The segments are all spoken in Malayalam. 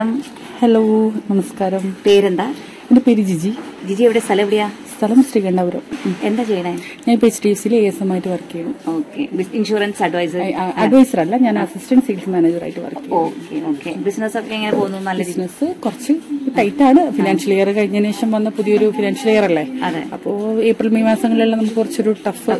ഹലോ നമസ്കാരം പേരെന്താ എൻ്റെ പേര് ജിജി ജിജി എവിടെ സ്ഥലം എവിടെയാ സ്ഥലം ശ്രീകണ്ഠപുരം ഉം. എന്താ ചെയ്യണേ ഞാൻ ഇപ്പോൾ എച്ച് ഡി എഫ് സിയിൽ എ എസ് എം ആയിട്ട് വർക്ക് ചെയ്യുന്നു ഓക്കെ ഇൻഷുറൻസ് അഡ്വൈസർ അഡ്വൈസർ അല്ല ഞാൻ അസിസ്റ്റന്റ് സെയിൽസ് മാനേജറായിട്ട് വർക്ക് ചെയ്യുന്നു ഓക്കെ ഓക്കെ ബിസിനസ് ഒക്കെ എങ്ങനെ പോകുന്നു നല്ല രീതി ബിസിനസ് കുറച്ച് ടൈറ്റ് ആണ് ഫിനാൻഷ്യൽ ഇയർ കഴിഞ്ഞതിന് ശേഷം വന്ന പുതിയൊരു ഫിനാൻഷ്യൽ ഇയർ അല്ലേ അതെ അപ്പോ ഏപ്രിൽ മെയ് മാസങ്ങളിലെല്ലാം നമുക്ക് കുറച്ചൊരു ടഫ്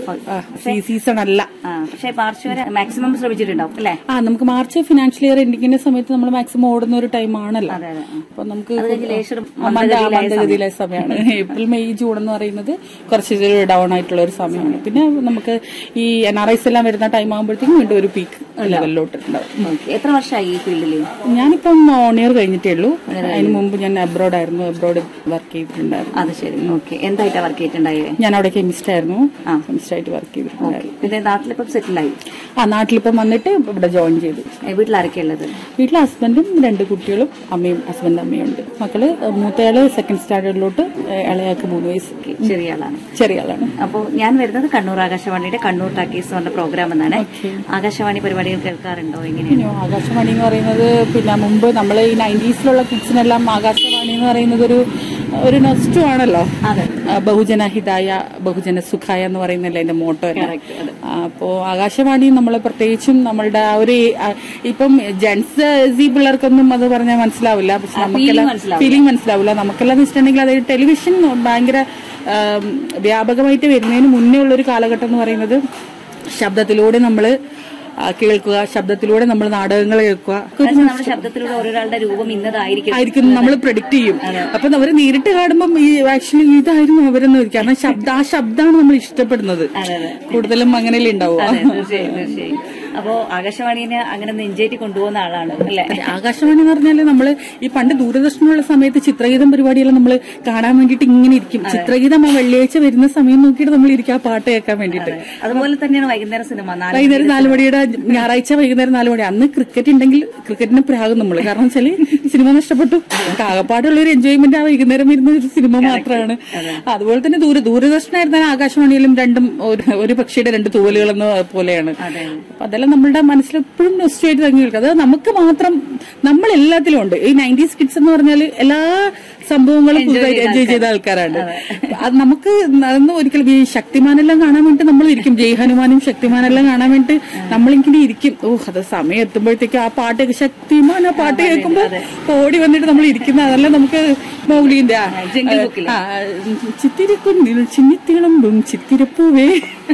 സീസൺ അല്ല ആ പക്ഷെ മാർച്ച് വരെ മാക്സിമം ശ്രമിച്ചിട്ടുണ്ടാവും അല്ലേ ആ നമുക്ക് മാർച്ച് ഫിനാൻഷ്യൽ ഇയർ എൻഡിങ്ങിന്റെ സമയത്ത് നമ്മൾ മാക്സിമം ഓടുന്ന ഒരു ടൈം ആണല്ലോ അതെ അതെ അപ്പൊ നമുക്ക് അത് കഴിഞ്ഞ് ലേശം ഒരു ആ, മന്ദ- മന്ദഗതിയിലായ മന്ദഗതിയിലായ സമയമാണ് ഏപ്രിൽ മെയ് ജൂൺ എന്ന് പറയുന്നത് കുറച്ച് ഡൗൺ ആയിട്ടുള്ള ഒരു സമയമാണ് പിന്നെ നമുക്ക് ഈ എൻ ആർ ഐസ് എല്ലാം വരുന്ന ടൈം ആകുമ്പോഴത്തേക്കും വീണ്ടും ഒരു പീക്ക് ലെവലിലോട്ട് ഉണ്ടാവും ഓക്കെ എത്ര വർഷമായി ഈ ഫീൽഡിൽ ഞാനിപ്പം ഓൺ ഇയർ കഴിഞ്ഞിട്ടേ ഉള്ളൂ അതിന് മുമ്പ് ഞാൻ അബ്രോഡ് ആയിരുന്നു അബ്രോഡ് വർക്ക് ചെയ്തിട്ടുണ്ടായിരുന്നു അത് ശരി ഓക്കെ എന്തായിട്ടാ വർക്ക് ചെയ്തിട്ടുണ്ടായേ ഞാൻ അവിടെ കെമിസ്റ്റ് ആയിരുന്നു ആ. കെമിസ്റ്റ് ആയിട്ട് വർക്ക് ചെയ്തിട്ടുണ്ടായിരുന്നു പിന്നെ നാട്ടിലിപ്പം സെറ്റിലായി ആ നാട്ടിലിപ്പം വന്നിട്ട് ഇവിടെ ജോയിൻ ചെയ്തു വീട്ടിലാരൊക്കെ ഉള്ളത് വീട്ടിൽ ഹസ്ബൻഡും രണ്ട് കുട്ടികളും അമ്മയും ഹസ്ബൻഡ് അമ്മയും ഉണ്ട് മക്കള് മൂത്തയാള് സെക്കൻഡ് സ്റ്റാൻഡേർഡിലോട്ട് ഇളയാൾക്ക് മൂന്ന് വയസ്സ് ചെറിയ ആളാണ് ചെറിയ ആളാണ് അപ്പോൾ ഞാൻ വരുന്നത് കണ്ണൂർ ആകാശവാണിയുടെ കണ്ണൂർ ടാക്കീസ് എന്ന് പറഞ്ഞ പ്രോഗ്രാം എന്നാണ് Okay. ആകാശവാണി പരിപാടികൾ കേൾക്കാറുണ്ടോ എങ്ങനെയാണ് പിന്നെ ആകാശവാണി എന്ന് പറയുന്നത് പിന്നെ മുമ്പ് നമ്മൾ ഈ നയൻറ്റീസിലുള്ള കിഡ്സിനെല്ലാം ആകാശവാണി എന്ന് പറയുന്നത് ഒരു ഒരു നൊസ്റ്റു ആണല്ലോ അതെ ആ, ബഹുജന ഹിതായ ബഹുജന സുഖായ എന്ന് പറയുന്നല്ലേ എന്റെ മോട്ടോ Correct, അതെ. അപ്പോ ആകാശവാണി നമ്മൾ പ്രത്യേകിച്ചും നമ്മളുടെ ആ ഒരു ആ, ഇപ്പം ജെൻസ് സി പിള്ളേർക്കൊന്നും അത് പറഞ്ഞാൽ മനസ്സിലാവില്ല പക്ഷെ ആ, നമുക്കെല്ലാം feeling മനസ്സിലാവില്ല. ഫീലിംഗ് മനസ്സിലാവില്ല നമുക്കെല്ലാം എന്ന് വെച്ചിട്ടുണ്ടെങ്കിൽ അത് ടെലിവിഷൻ ഭയങ്കര ആം, വ്യാപകമായിട്ട് വരുന്നതിന് മുന്നേ ഉള്ള ഒരു കാലഘട്ടം എന്ന് പറയുന്നത് ശബ്ദത്തിലൂടെ നമ്മൾ കേൾക്കുക ശബ്ദത്തിലൂടെ നമ്മൾ നാടകങ്ങൾ കേൾക്കുക പക്ഷെ നമ്മുടെ ശബ്ദത്തിലൂടെ ഓരോരാളുടെ രൂപം ഇന്നതായിരിക്കും ആയിരിക്കും നമ്മൾ പ്രഡിക്ട് ചെയ്യും അപ്പൊ അവരെ നേരിട്ട് കാണുമ്പോൾ ഈ ആക്ച്വലി ഇതായിരുന്നു അവരെന്ന് വരും കാരണം ശബ്ദ ആ ശബ്ദമാണ് നമ്മൾ ഇഷ്ടപ്പെടുന്നത് അതെ അതെ കൂടുതലും അങ്ങനെയല്ലേ ഉണ്ടാവുക അതെ തീർച്ചയായും തീർച്ചയായും അപ്പോ ആകാശവാണിനെ അങ്ങനെ നെഞ്ചേറ്റി കൊണ്ടുപോകുന്ന ആളാണ് അല്ലെ ആകാശവാണി എന്ന് പറഞ്ഞാല് നമ്മള് ഈ പണ്ട് ദൂരദർശനമുള്ള സമയത്ത് ചിത്രഗീതം പരിപാടിയെല്ലാം നമ്മൾ കാണാൻ വേണ്ടിയിട്ട് ഇങ്ങനെ ഇരിക്കും ചിത്രഗീതം ആ വെള്ളിയാഴ്ച വരുന്ന സമയം നോക്കിയിട്ട് നമ്മൾ ഇരിക്കും ആ പാട്ട് കേൾക്കാൻ വേണ്ടിയിട്ട് അതുപോലെ തന്നെയാണ് വൈകുന്നേരം സിനിമ നാല് വൈകുന്നേരം നാല് മണിയുടെ ഞായറാഴ്ച വൈകുന്നേരം നാല് മണി അന്ന് ക്രിക്കറ്റ് ഉണ്ടെങ്കിൽ ക്രിക്കറ്റിന് പ്രാകും നമ്മൾ കാരണം വെച്ചാല് സിനിമ നഷ്ടപ്പെട്ടു ആകപ്പാടുള്ള ഒരു എൻജോയ്മെന്റ് ആ വൈകുന്നേരം വരുന്ന ഒരു സിനിമ മാത്രമാണ് അതുപോലെ തന്നെ ദൂര ദൂരദർശനായിരുന്നാൽ ആകാശവാണിയിലും രണ്ടും ഒരു- ഒരു പക്ഷിയുടെ രണ്ട് തൂവലുകൾ എന്ന പോലെയാണ് അതെ അപ്പൊ അതെല്ലാം നമ്മളുടെ മനസ്സിൽ എപ്പോഴും നെസ്റ്റേറ്റ് തങ്ങി നിൽക്കും അത് നമുക്ക് മാത്രം നമ്മൾ എല്ലാത്തിലും ഉണ്ട് ഈ നയൻറ്റീസ് കിഡ്സ് എന്ന് പറഞ്ഞാൽ എല്ലാ സംഭവങ്ങളും പുതുതായി എൻജോയ് ചെയ്ത ആൾക്കാരാണ് അത് നമുക്ക് അതൊന്നും ഒരിക്കലും ഈ ശക്തിമാനെല്ലാം കാണാൻ വേണ്ടി നമ്മൾ ഇരിക്കും ജയ് ഹനുമാനും ശക്തിമാനെല്ലാം കാണാൻ വേണ്ടി നമ്മളിങ്ങനെ ഇരിക്കും ഓ അത് സമയം എത്തുമ്പോഴത്തേക്ക് ആ പാട്ടൊക്കെ ശക്തിമാൻ ആ പാട്ട് കേൾക്കുമ്പോ ഓടി വന്നിട്ട് നമ്മൾ ഇരിക്കുന്ന അതെല്ലാം നമുക്ക് മൗലിന്റെ ആ, ജംഗിൾ ബുക്കിലെ. ആ, ചിത്തിരിക്കുന്നിൽ ചിന്നിത്തിളമ്പും ചിത്തിരപ്പൂവേ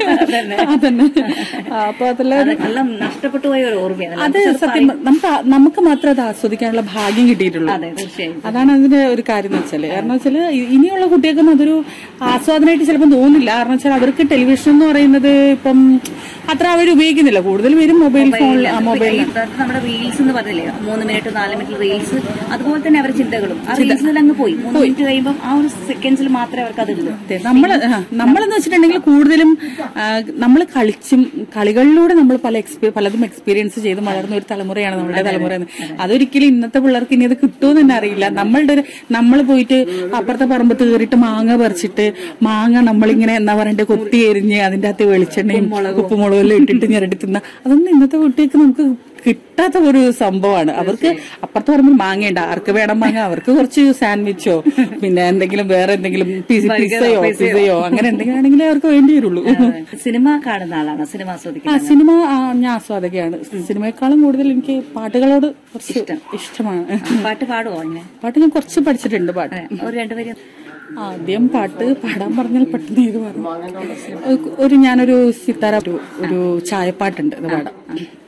അതന്നെ ആ, അപ്പൊ അതെല്ലാം അത് നല്ല നഷ്ടപ്പെട്ടു പോയ ഒരു ഓർമ്മയാണ് അത് സത്യം പ- നമുക്ക് ആ- നമുക്ക് മാത്രം അത് ആസ്വദിക്കാനുള്ള ഭാഗ്യം കിട്ടിയിട്ടുള്ളൂ അതെ തീർച്ചയായും അതാണ് അതിന്റെ ഒരു കാര്യം എന്ന് വെച്ചാല് കാരണം വെച്ചാല് ഇ- ഇനിയുള്ള കുട്ടികൾക്കൊന്നും അതൊരു ആസ്വാദനമായിട്ട് ചിലപ്പോൾ തോന്നില്ല കാരണം വെച്ചാൽ അവർക്ക് ടെലിവിഷൻ എന്ന് പറയുന്നത് ഇപ്പം അത്ര അവർ ഉപയോഗിക്കുന്നില്ല കൂടുതൽ പേരും മൊബൈൽ ഫോണിൽ മൊബൈൽ ഈ നമ്മുടെ റീൽസ് എന്ന് പറഞ്ഞില്ലേ മൂന്ന് മിനിറ്റ് നാല് മിനിറ്റ് റീൽസ് അതുപോലെ തന്നെ അവരുടെ ചിന്തകളും ആ റീൽസിൽ അങ്ങ് പോയി മൂന്ന് മിനിറ്റ് കഴിയുമ്പോൾ ആ ഒരു സെക്കൻഡ്സിൽ മാത്രമേ അവർക്ക് അതുള്ളൂ നമ്മൾ നമ്മളെന്ന് വെച്ചിട്ടുണ്ടെങ്കിൽ കൂടുതലും നമ്മൾ കളിച്ചും കളികളിലൂടെ നമ്മൾ പല എക്സ്പീ പലതും എക്സ്പീരിയൻസ് ചെയ്ത് വളർന്ന ഒരു തലമുറയാണ് നമ്മുടെ തലമുറ എന്ന്. അതൊരിക്കലും ഇന്നത്തെ പിള്ളേർക്ക് ഇനി അത് കിട്ടുമെന്ന് തന്നെ അറിയില്ല നമ്മളുടെ ഒരു നമ്മൾ പോയിട്ട് അപ്പുറത്തെ പറമ്പത്ത് കയറിയിട്ട് മാങ്ങ പറിച്ചിട്ട് മാങ്ങ നമ്മളിങ്ങനെ എന്താ പറയണ്ടേ കൊത്തി എരിഞ്ഞ് അതിന്റെ അകത്ത് വെളിച്ചെണ്ണയും ഉപ്പുമുളകും എല്ലാം ഇട്ടിട്ട് ഞെരടി തിന്ന അതൊന്നും ഇന്നത്തെ കുട്ടികൾക്ക് നമുക്ക് കിട്ടാത്ത ഒരു സംഭവമാണ് അവർക്ക് അപ്പുറത്ത് പറയുമ്പോൾ മാങ്ങയുണ്ട് ആർക്ക് വേണം മാങ്ങ അവർക്ക് കുറച്ച് സാൻഡ്വിച്ചോ പിന്നെ എന്തെങ്കിലും വേറെ എന്തെങ്കിലും പിസ- പിസയോ പിസയോ അങ്ങനെ എന്തെങ്കിലും ആണെങ്കിലേ അവർക്ക് വേണ്ടി വരുള്ളൂ സിനിമ കാണുന്ന ആളാണ് സിനിമ ആ ആസ്വദിക്കുന്നത് സിനിമ ആ, ഞാൻ ആസ്വാദകയാണ് സിനിമയെക്കാളും കൂടുതൽ എനിക്ക് പാട്ടുകളോട് കുറച്ച് ഇഷ്ടമാണ് പാട്ട് പാടുവോ അങ്ങനെ പാട്ട് ഞാൻ കുറച്ച് പഠിച്ചിട്ടുണ്ട് പാട്ട് ഒരു രണ്ടുപേരും ആദ്യം പാട്ട് പാടാൻ പറഞ്ഞാൽ പെട്ടെന്ന് ഇത് പാടും ഒരു ഞാനൊരു സിത്താര ഒരു ഒരു ചായപ്പാട്ടുണ്ട് അത് പാടാം